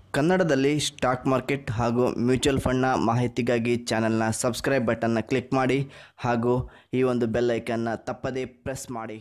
ಕನ್ನಡದಲ್ಲಿ stock market ಹಾಗೂ mutual ಫಂಡ್ನ ಮಾಹಿತಿಗಾಗಿ ಚಾನಲ್ನ ಸಬ್ಸ್ಕ್ರೈಬ್ ಬಟನ್ನ ಕ್ಲಿಕ್ ಮಾಡಿ ಹಾಗೂ ಈ ಒಂದು ಬೆಲ್ ಐಕನ್ನ ತಪ್ಪದೇ ಪ್ರೆಸ್ ಮಾಡಿ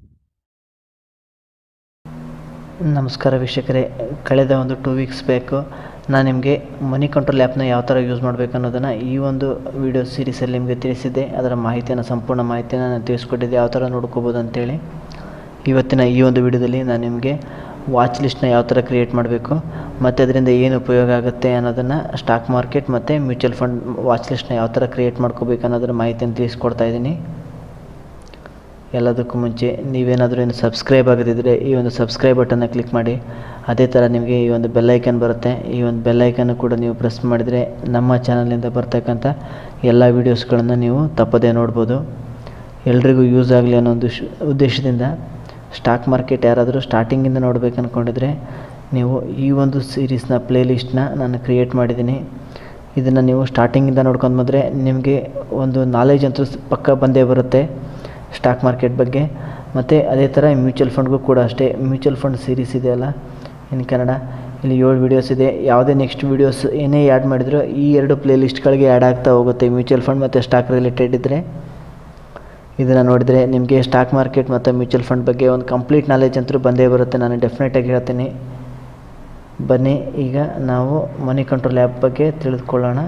ನಮಸ್ಕಾರ ವೀಕ್ಷಕರೇ ಕಳೆದ ಒಂದು ಟೂ ವೀಕ್ಸ್ ಬೇಕು ನಾನು ನಿಮಗೆ ಮನಿ ಕಂಟ್ರೋಲ್ ಆ್ಯಪ್ನ ಯಾವ ಥರ ಯೂಸ್ ಮಾಡಬೇಕು ಅನ್ನೋದನ್ನು ಈ ಒಂದು ವಿಡಿಯೋ ಸೀರೀಸಲ್ಲಿ ನಿಮಗೆ ತಿಳಿಸಿದ್ದೆ ಅದರ ಮಾಹಿತಿಯನ್ನು ಸಂಪೂರ್ಣ ಮಾಹಿತಿಯನ್ನು ನಾನು ತಿಳಿಸ್ಕೊಟ್ಟಿದ್ದೆ ಯಾವ ಥರ ನೋಡ್ಕೋಬೋದು ಅಂತೇಳಿ ಇವತ್ತಿನ ಈ ಒಂದು ವಿಡಿಯೋದಲ್ಲಿ ನಾನು ನಿಮಗೆ ವಾಚ್ ಲಿಸ್ಟ್ನ ಯಾವ ಥರ ಕ್ರಿಯೇಟ್ ಮಾಡಬೇಕು ಮತ್ತು ಅದರಿಂದ ಏನು ಉಪಯೋಗ ಆಗುತ್ತೆ ಅನ್ನೋದನ್ನು ಸ್ಟಾಕ್ ಮಾರ್ಕೆಟ್ ಮತ್ತು ಮ್ಯೂಚುವಲ್ ಫಂಡ್ ವಾಚ್ ಲಿಸ್ಟ್ನ ಯಾವ ಥರ ಕ್ರಿಯೇಟ್ ಮಾಡ್ಕೋಬೇಕು ಅನ್ನೋದರ ಮಾಹಿತಿಯನ್ನು ತಿಳಿಸ್ಕೊಡ್ತಾ ಇದ್ದೀನಿ ಎಲ್ಲದಕ್ಕೂ ಮುಂಚೆ ನೀವೇನಾದರೂ ಏನು ಸಬ್ಸ್ಕ್ರೈಬ್ ಆಗದಿದ್ದರೆ ಈ ಒಂದು ಸಬ್ಸ್ಕ್ರೈಬ್ ಬಟನ್ನ ಕ್ಲಿಕ್ ಮಾಡಿ ಅದೇ ಥರ ನಿಮಗೆ ಈ ಒಂದು ಬೆಲ್ಲೈಕನ್ ಬರುತ್ತೆ ಈ ಒಂದು ಬೆಲ್ಲೈಕನ್ನು ಕೂಡ ನೀವು ಪ್ರೆಸ್ ಮಾಡಿದರೆ ನಮ್ಮ ಚಾನಲಿಂದ ಬರ್ತಕ್ಕಂಥ ಎಲ್ಲ ವೀಡಿಯೋಸ್ಗಳನ್ನು ನೀವು ತಪ್ಪದೇ ನೋಡ್ಬೋದು ಎಲ್ರಿಗೂ ಯೂಸ್ ಆಗಲಿ ಅನ್ನೋ ಒಂದು ಶ್- ಉದ್ದೇಶದಿಂದ ಸ್ಟಾಕ್ ಮಾರ್ಕೆಟ್ ಯಾರಾದರೂ ಸ್ಟಾರ್ಟಿಂಗಿಂದ ನೋಡ್ಬೇಕು ಅಂದ್ಕೊಂಡಿದ್ರೆ ನೀವು ಈ ಒಂದು ಸೀರೀಸ್ನ ಪ್ಲೇಲಿಸ್ಟ್ನ ನಾನು ಕ್ರಿಯೇಟ್ ಮಾಡಿದ್ದೀನಿ ಇದನ್ನು ನೀವು ಸ್ಟಾರ್ಟಿಂಗಿಂದ ನೋಡ್ಕೊಂಡು ಬಂದರೆ ನಿಮಗೆ ಒಂದು ನಾಲೆಜ್ ಅಂತೂ ಸ್- ಪಕ್ಕ ಬಂದೇ ಬರುತ್ತೆ ಸ್ಟಾಕ್ ಮಾರ್ಕೆಟ್ ಬಗ್ಗೆ ಮತ್ತು ಅದೇ ಥರ ಮ್ಯೂಚುವಲ್ ಫಂಡ್ಗೂ ಕೂಡ ಅಷ್ಟೇ ಮ್ಯೂಚುವಲ್ ಫಂಡ್ ಸೀರೀಸ್ ಇದೆಯಲ್ಲ ಇನ್ ಕನ್ನಡ ಇಲ್ಲಿ ಏಳು ವೀಡಿಯೋಸ್ ಇದೆ ಯಾವುದೇ ನೆಕ್ಸ್ಟ್ ವೀಡಿಯೋಸ್ ಏನೇ ಆ್ಯಡ್ ಮಾಡಿದರೂ ಈ ಎರಡು ಪ್ಲೇ ಲಿಸ್ಟ್ಗಳಿಗೆ ಆ್ಯಡ್ ಆಗ್ತಾ ಹೋಗುತ್ತೆ ಮ್ಯೂಚುವಲ್ ಫಂಡ್ ಮತ್ತು ಸ್ಟಾಕ್ ರಿಲೇಟೆಡ್ ಇದ್ದರೆ ಇದನ್ನು ನೋಡಿದರೆ ನಿಮಗೆ ಸ್ಟಾಕ್ ಮಾರ್ಕೆಟ್ ಮತ್ತು ಮ್ಯೂಚುವಲ್ ಫಂಡ್ ಬಗ್ಗೆ ಒಂದು ಕಂಪ್ಲೀಟ್ ನಾಲೆಜ್ ಅಂತೂ ಬಂದೇ ಬರುತ್ತೆ ನಾನು ಡೆಫಿನೆಟಾಗಿ ಹೇಳ್ತೀನಿ ಬನ್ನಿ ಈಗ ನಾವು ಮನಿ ಕಂಟ್ರೋಲ್ ಆ್ಯಪ್ ಬಗ್ಗೆ ತಿಳಿದುಕೊಳ್ಳೋಣ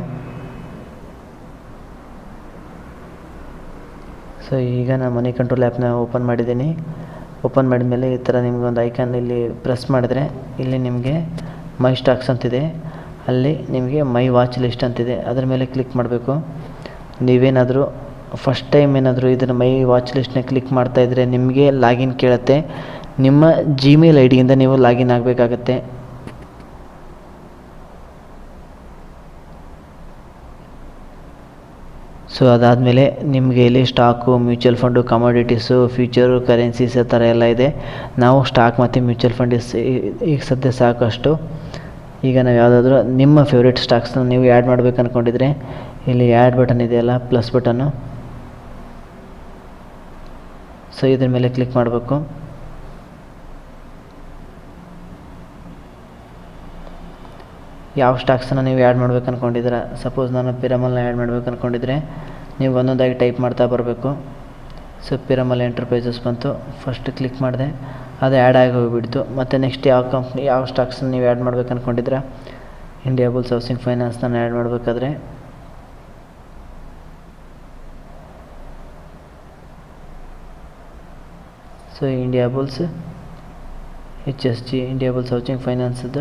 ಸೊ ಈಗ ನಾನು ಮನಿ ಕಂಟ್ರೋಲ್ ಆ್ಯಪ್ನ ಓಪನ್ ಮಾಡಿದ್ದೀನಿ ಓಪನ್ ಮಾಡಿದ ಮೇಲೆ ಈ ಥರ ನಿಮಗೆ ಒಂದು ಐಕಾನ್ ಇಲ್ಲಿ ಪ್ರೆಸ್ ಮಾಡಿದರೆ ಇಲ್ಲಿ ನಿಮಗೆ ಮೈ ಸ್ಟಾಕ್ಸ್ ಅಂತಿದೆ ಅಲ್ಲಿ ನಿಮಗೆ ಮೈ ವಾಚ್ ಲಿಸ್ಟ್ ಅಂತಿದೆ ಅದರ ಮೇಲೆ ಕ್ಲಿಕ್ ಮಾಡಬೇಕು ನೀವೇನಾದರೂ ಫಸ್ಟ್ ಟೈಮ್ ಏನಾದರೂ ಇದನ್ನು ಮೈ ವಾಚ್ ಲಿಸ್ಟ್ನ ಕ್ಲಿಕ್ ಮಾಡ್ತಾ ಇದ್ದರೆ ನಿಮಗೆ ಲಾಗಿನ್ ಕೇಳುತ್ತೆ ನಿಮ್ಮ ಜಿಮೇಲ್ ಐ ಡಿಯಿಂದ ನೀವು ಲಾಗಿನ್ ಆಗಬೇಕಾಗತ್ತೆ ಸೊ ಅದಾದಮೇಲೆ ನಿಮಗೆ ಇಲ್ಲಿ stock mutual fund commodities future currencies ಆ ಥರ ಎಲ್ಲ ಇದೆ ನಾವು ಸ್ಟಾಕ್ ಮತ್ತು ಮ್ಯೂಚುವಲ್ ಫಂಡ್ ಇಸ್ ಈಗ ಸದ್ಯ ಸಾಕಷ್ಟು ಈಗ ನಾವು ಯಾವುದಾದ್ರೂ ನಿಮ್ಮ ಫೇವ್ರೇಟ್ ಸ್ಟಾಕ್ಸ್ನ ನೀವು ಆ್ಯಡ್ ಮಾಡ್ಬೇಕು ಅಂದ್ಕೊಂಡಿದ್ರೆ ಇಲ್ಲಿ ಆ್ಯಡ್ ಬಟನ್ ಇದೆಯಲ್ಲ ಪ್ಲಸ್ ಬಟನ್ನು ಸೊ ಇದ್ರ ಮೇಲೆ ಕ್ಲಿಕ್ ಮಾಡಬೇಕು ಯಾವ ಸ್ಟಾಕ್ಸನ್ನು ನೀವು ಆ್ಯಡ್ ಮಾಡ್ಬೇಕು ಅಂದ್ಕೊಂಡಿದ್ದೀರ ಸಪೋಸ್ ನಾನು ಪಿರಮಲ್ನ ಆ್ಯಡ್ ಮಾಡ್ಬೇಕು ಅಂದ್ಕೊಂಡಿದ್ರೆ ನೀವು ಒಂದೊಂದಾಗಿ ಟೈಪ್ ಮಾಡ್ತಾ ಬರಬೇಕು ಸೊ ಪಿರಮಲ್ ಎಂಟರ್ಪ್ರೈಸಸ್ ಬಂತು ಫಸ್ಟ್ ಕ್ಲಿಕ್ ಮಾಡಿದೆ ಅದು ಆ್ಯಡ್ ಆಗಿ ಹೋಗಿಬಿಡ್ತು ಮತ್ತು ನೆಕ್ಸ್ಟ್ ಯಾವ ಕಂಪ್ನಿ ಯಾವ ಸ್ಟಾಕ್ಸನ್ನ ನೀವು ಆ್ಯಡ್ ಮಾಡ್ಬೇಕು ಅಂದ್ಕೊಂಡಿದ್ರೆ ಇಂಡಿಯಾ ಬುಲ್ಸ್ ಹೌಸಿಂಗ್ ಫೈನಾನ್ಸ್ನ ಆ್ಯಡ್ ಮಾಡಬೇಕಾದ್ರೆ so India bulls H S G India bulls housing ಫೈನಾನ್ಸದ್ದು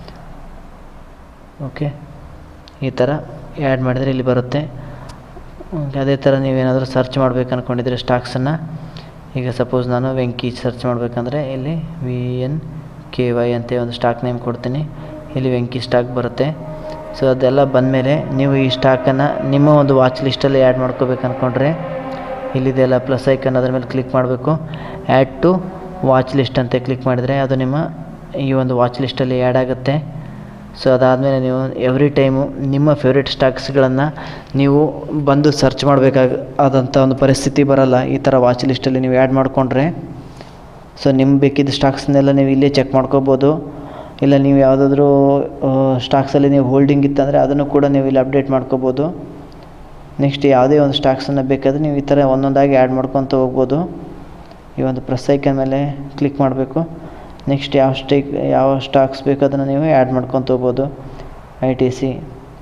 ಓಕೆ ಈ ಥರ ಆ್ಯಡ್ ಮಾಡಿದರೆ ಇಲ್ಲಿ ಬರುತ್ತೆ ಹ್ಮ್, ಅದೇ ಥರ ನೀವೇನಾದರೂ ಸರ್ಚ್ ಮಾಡ್ಬೇಕು ಅಂದ್ಕೊಂಡಿದ್ರೆ ಸ್ಟಾಕ್ಸನ್ನು ಈಗ ಸಪೋಸ್ ನಾನು ವೆಂಕಿ ಸರ್ಚ್ ಮಾಡಬೇಕಂದ್ರೆ ಇಲ್ಲಿ ವಿ ಎನ್ ಕೆ ವೈ ಅಂತ ಒಂದು ಸ್ಟಾಕ್ ನೇಮ್ ಕೊಡ್ತೀನಿ ಇಲ್ಲಿ ವೆಂಕಿ ಸ್ಟಾಕ್ ಬರುತ್ತೆ ಸೊ ಅದೆಲ್ಲ ಬಂದಮೇಲೆ ನೀವು ಈ ಸ್ಟಾಕನ್ನು ನಿಮ್ಮ ಒಂದು ವಾಚ್ ಲಿಸ್ಟಲ್ಲಿ ಆ್ಯಡ್ ಮಾಡ್ಕೋಬೇಕು ಅಂದ್ಕೊಂಡ್ರೆ ಇಲ್ಲಿದೆಲ್ಲ ಪ್ಲಸ್ ಐಕನ್ ಅದ್ರ ಮೇಲೆ ಕ್ಲಿಕ್ ಮಾಡಬೇಕು ಆ್ಯಡ್ ಟು ವಾಚ್ ಲಿಸ್ಟ್ ಅಂತ ಕ್ಲಿಕ್ ಮಾಡಿದರೆ ಅದು ನಿಮ್ಮ ಈ ಒಂದು ವಾಚ್ ಲಿಸ್ಟಲ್ಲಿ ಆ್ಯಡ್ ಆಗುತ್ತೆ ಸೊ ಅದಾದಮೇಲೆ ನೀವು ಎವ್ರಿ ಟೈಮು ನಿಮ್ಮ ಫೇವ್ರೇಟ್ ಸ್ಟಾಕ್ಸ್ಗಳನ್ನು ನೀವು ಬಂದು ಸರ್ಚ್ ಮಾಡಬೇಕಾಗ ಆದಂಥ ಒಂದು ಪರಿಸ್ಥಿತಿ ಬರಲ್ಲ ಈ ಥರ ವಾಚ್ ಲಿಸ್ಟಲ್ಲಿ ನೀವು ಆ್ಯಡ್ ಮಾಡಿಕೊಂಡ್ರೆ ಸೊ ನಿಮ್ಗೆ ಬೇಕಿದ್ದ ಸ್ಟಾಕ್ಸ್ನೆಲ್ಲ ನೀವು ಇಲ್ಲೇ ಚೆಕ್ ಮಾಡ್ಕೋಬೋದು ಇಲ್ಲ ನೀವು ಯಾವುದಾದ್ರೂ ಸ್ಟಾಕ್ಸಲ್ಲಿ ನೀವು ಹೋಲ್ಡಿಂಗ್ ಇತ್ತಂದರೆ ಅದನ್ನು ಕೂಡ ನೀವು ಇಲ್ಲಿ ಅಪ್ಡೇಟ್ ಮಾಡ್ಕೋಬೋದು ನೆಕ್ಸ್ಟ್ ಯಾವುದೇ ಒಂದು ಸ್ಟಾಕ್ಸನ್ನು ಬೇಕಾದರೆ ನೀವು ಈ ಥರ ಒಂದೊಂದಾಗಿ ಆ್ಯಡ್ ಮಾಡ್ಕೊತ ಹೋಗ್ಬೋದು ಈ ಒಂದು ಪ್ರೆಸ್ ಐಕನ್ ಮೇಲೆ ಕ್ಲಿಕ್ ಮಾಡಬೇಕು ನೆಕ್ಸ್ಟ್ ಯಾವ ಸ್ಟೇಕ್ ಯಾವ ಸ್ಟಾಕ್ಸ್ ಬೇಕು ಅದನ್ನು ನೀವು ಆ್ಯಡ್ ಮಾಡ್ಕೊತ ಹೋಗ್ಬೋದು I T C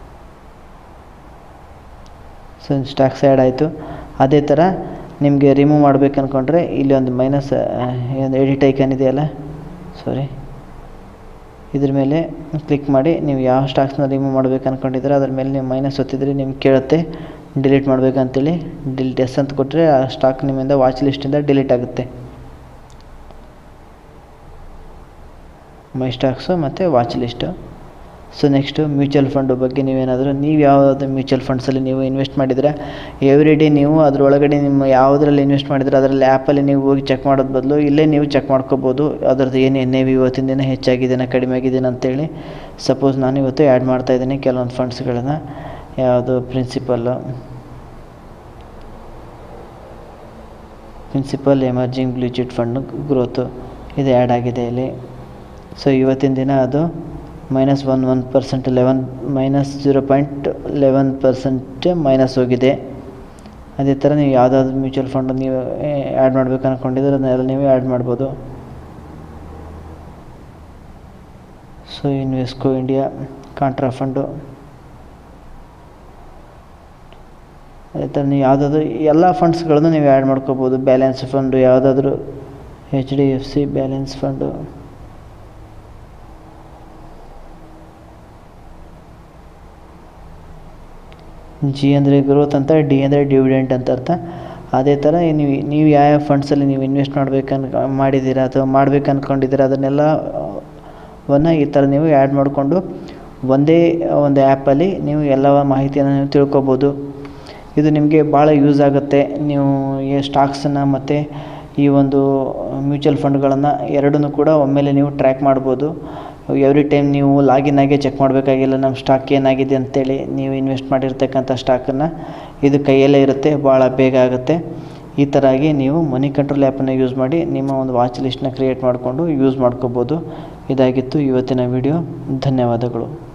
so stocks add ಆಯಿತು ಅದೇ ಥರ ನಿಮಗೆ ರಿಮೂವ್ ಮಾಡ್ಬೇಕು ಅಂದ್ಕೊಂಡ್ರೆ ಇಲ್ಲಿ ಒಂದು ಮೈನಸ್ ಒಂದು ಎಡಿಟ್ ಐಕನ್ ಇದೆಯಲ್ಲ ಸಾರಿ ಇದ್ರ ಮೇಲೆ ಕ್ಲಿಕ್ ಮಾಡಿ ನೀವು ಯಾವ ಸ್ಟಾಕ್ಸ್ನ ರಿಮೂವ್ ಮಾಡ್ಬೇಕು ಅಂದ್ಕೊಂಡಿದ್ರೆ ಅದ್ರ ಮೇಲೆ ನೀವು ಮೈನಸ್ ಒತ್ತಿದ್ರೆ ನಿಮ್ಗೆ ಕೇಳುತ್ತೆ ಡಿಲೀಟ್ ಮಾಡ್ಬೇಕಂತೇಳಿ ಡಿಲೀಟ್ ಎಸ್ ಅಂತ ಕೊಟ್ಟರೆ ಆ ಸ್ಟಾಕ್ ನಿಮ್ಮಿಂದ ವಾಚ್ ಲಿಸ್ಟಿಂದ ಡಿಲೀಟ್ ಆಗುತ್ತೆ ಮೈ ಸ್ಟಾಕ್ಸು ಮತ್ತು watch list so next mutual fund ಬಗ್ಗೆ ನೀವೇನಾದರೂ ನೀವು ಯಾವುದಾದ್ರು ಮ್ಯೂಚುವಲ್ ಫಂಡ್ಸಲ್ಲಿ ನೀವು ಇನ್ವೆಸ್ಟ್ ಮಾಡಿದರೆ ಎವ್ರಿ ಡೇ ನೀವು ಅದರೊಳಗಡೆ ನಿಮ್ಮ ಯಾವುದರಲ್ಲಿ ಇನ್ವೆಸ್ಟ್ ಮಾಡಿದರೆ ಅದರಲ್ಲಿ ಆ್ಯಪಲ್ಲಿ ನೀವು ಹೋಗಿ ಚೆಕ್ ಮಾಡೋದು ಬದಲು ಇಲ್ಲೇ ನೀವು ಚೆಕ್ ಮಾಡ್ಕೋಬೋದು ಅದರದ್ದು ಏನು ಎನ್ ಎ ವಿ ಇವತ್ತಿನ ದಿನ ಹೆಚ್ಚಾಗಿದೆನಾ ಕಡಿಮೆ ಆಗಿದೆನಾ ಅಂತೇಳಿ ಸಪೋಸ್ ನಾನು ಇವತ್ತು ಆ್ಯಡ್ ಮಾಡ್ತಾಯಿದ್ದೀನಿ ಕೆಲವೊಂದು ಫಂಡ್ಸ್ಗಳನ್ನು ಯಾವುದು principal principal emerging blue chip fund growth ಇದು ಆ್ಯಡ್ ಆಗಿದೆ ಇಲ್ಲಿ ಸೊ ಇವತ್ತಿನ ದಿನ ಅದು minus one one percent eleven minus zero point eleven percent minus ಹೋಗಿದೆ ಅದೇ ಥರ ನೀವು ಯಾವುದಾದ್ರು ಮ್ಯೂಚುವಲ್ ಫಂಡ್ ನೀವು ಆ್ಯಡ್ ಮಾಡ್ಬೇಕು ಅಂದ್ಕೊಂಡಿದ್ರೆ ಅದನ್ನೆಲ್ಲ ನೀವು ಆ್ಯಡ್ ಮಾಡ್ಬೋದು so Invesco India contra fund ಅದೇ ಥರ ನೀವು ಯಾವುದಾದ್ರೂ ಎಲ್ಲ ಫಂಡ್ಸ್ಗಳನ್ನು ನೀವು ಆ್ಯಡ್ ಮಾಡ್ಕೋಬೋದು ಬ್ಯಾಲೆನ್ಸ್ ಫಂಡು ಯಾವುದಾದ್ರೂ H D F C balance fund G ಅಂದರೆ ಗ್ರೋತ್ ಅಂತ ಡಿ ಅಂದರೆ ಡಿವಿಡೆಂಟ್ ಅಂತ ಅರ್ಥ ಅದೇ ಥರ ನೀವು ನೀವು ಯಾವ ಫಂಡ್ಸಲ್ಲಿ ನೀವು ಇನ್ವೆಸ್ಟ್ ಮಾಡ್ಬೇಕನ್ಕ ಮಾಡಿದ್ದೀರಾ ಅಥವಾ ಮಾಡ್ಬೇಕು ಅಂದ್ಕೊಂಡಿದ್ದೀರಾ ಅದನ್ನೆಲ್ಲ ವನ್ನ ಈ ಥರ ನೀವು ಆ್ಯಡ್ ಮಾಡಿಕೊಂಡು ಒಂದೇ ಒಂದು ಆ್ಯಪಲ್ಲಿ ನೀವು ಎಲ್ಲ ಮಾಹಿತಿಯನ್ನು ನೀವು ತಿಳ್ಕೊಬೋದು ಇದು ನಿಮಗೆ ಭಾಳ ಯೂಸ್ ಆಗುತ್ತೆ ನೀವು ಈ ಸ್ಟಾಕ್ಸನ್ನು ಮತ್ತು ಈ ಒಂದು ಮ್ಯೂಚುವಲ್ ಫಂಡ್ಗಳನ್ನು ಎರಡನ್ನೂ ಕೂಡ ಒಮ್ಮೆಲೆ ನೀವು ಟ್ರ್ಯಾಕ್ ಮಾಡ್ಬೋದು ಎವ್ರಿ ಟೈಮ್ ನೀವು ಲಾಗಿನ್ ಆಗಿ ಚೆಕ್ ಮಾಡಬೇಕಾಗಿಲ್ಲ ನಮ್ಮ ಸ್ಟಾಕ್ ಏನಾಗಿದೆ ಅಂತೇಳಿ ನೀವು ಇನ್ವೆಸ್ಟ್ ಮಾಡಿರ್ತಕ್ಕಂಥ ಸ್ಟಾಕನ್ನು ಇದು ಕೈಯಲ್ಲೇ ಇರುತ್ತೆ ಭಾಳ ಬೇಗ ಆಗುತ್ತೆ ಈ ಥರ ಆಗಿ ನೀವು ಮನಿ ಕಂಟ್ರೋಲ್ ಆ್ಯಪನ್ನು ಯೂಸ್ ಮಾಡಿ ನಿಮ್ಮ ಒಂದು ವಾಚ್ ಲಿಸ್ಟ್ನ ಕ್ರಿಯೇಟ್ ಮಾಡಿಕೊಂಡು ಯೂಸ್ ಮಾಡ್ಕೋಬೋದು ಇದಾಗಿತ್ತು ಇವತ್ತಿನ ವಿಡಿಯೋ ಧನ್ಯವಾದಗಳು